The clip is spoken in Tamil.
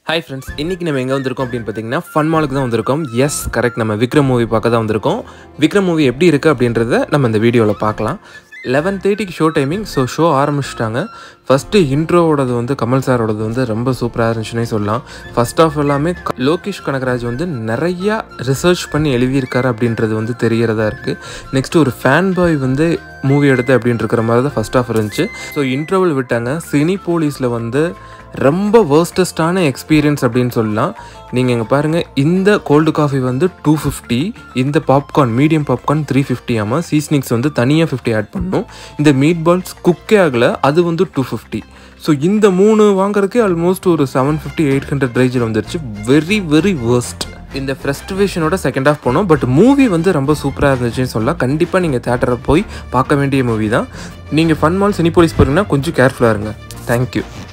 ஹாய் ஃப்ரெண்ட்ஸ் இன்றைக்கி நம்ம எங்கே வந்திருக்கோம் அப்படின்னு பார்த்தீங்கன்னா ஃபன் மாலுக்கு தான் வந்திருக்கோம் எஸ் கரெக்ட் நம்ம விக்ரம் மூவி பார்க்க தான் வந்திருக்கோம் விக்ரம் மூவி எப்படி இருக்குது அப்படின்றத நம்ம இந்த வீடியோவில் பார்க்கலாம் லெவன் தேர்ட்டிக்கு ஷோ டைமிங் ஸோ ஷோ ஆரம்பிச்சிட்டாங்க ஃபஸ்ட்டு இன்ட்ரோவோடது வந்து கமல் சாரோடது வந்து ரொம்ப சூப்பராக இருந்துச்சுன்னே சொல்லலாம் ஃபர்ஸ்ட் ஆஃப் எல்லாமே க- லோகேஷ் கனகராஜ் வந்து நிறையா ரிசர்ச் பண்ணி எழுதியிருக்காரு அப்படின்றது வந்து தெரியறதா இருக்குது நெக்ஸ்ட் ஒரு ஃபேன் பாய் வந்து மூவி எடுத்து அப்படின்னு இருக்கிற மாதிரி தான் ஃபர்ஸ்ட் ஆஃப் இருந்துச்சு ஸோ இன்டர்வல் விட்டாங்க சினி போலீஸில் வந்து ரொம்ப வேர்ஸ்டஸ்டான எக்ஸ்பீரியன்ஸ் அப்படின்னு சொல்லலாம் நீங்கள் இங்கே பாருங்கள் இந்த கோல்டு காஃபி வந்து டூ ஃபிஃப்டி இந்த popcorn medium popcorn three fifty ஆமாம் சீஸ்னிக்ஸ் வந்து தனியாக ஃபிஃப்டி ஆட் பண்ணணும் இந்த மீட் பால்ஸ் குக்கே ஆகலை அது வந்து டூ ஃபிஃப்டி ஸோ இந்த மூணு வாங்குறதுக்கே ஆல்மோஸ்ட் ஒரு செவன் ஃபிஃப்டி எயிட் ஹண்ட்ரட் ரேஞ்சில் வந்துருச்சு வெரி வெரி வேர்ஸ்ட் இந்த ஃப்ரெஸ்டிவேஷனோட செகண்ட் ஆஃப் போனோம் பட் மூவி வந்து ரொம்ப சூப்பராக இருந்துச்சுன்னு சொல்லலாம் கண்டிப்பாக நீங்கள் தேட்டரை போய் பார்க்க வேண்டிய மூவி தான் நீங்கள் ஃபன் மால் சினி போலீஸ் போகிறீங்கன்னா கொஞ்சம் கேர்ஃபுல்லாக இருங்க தேங்க்யூ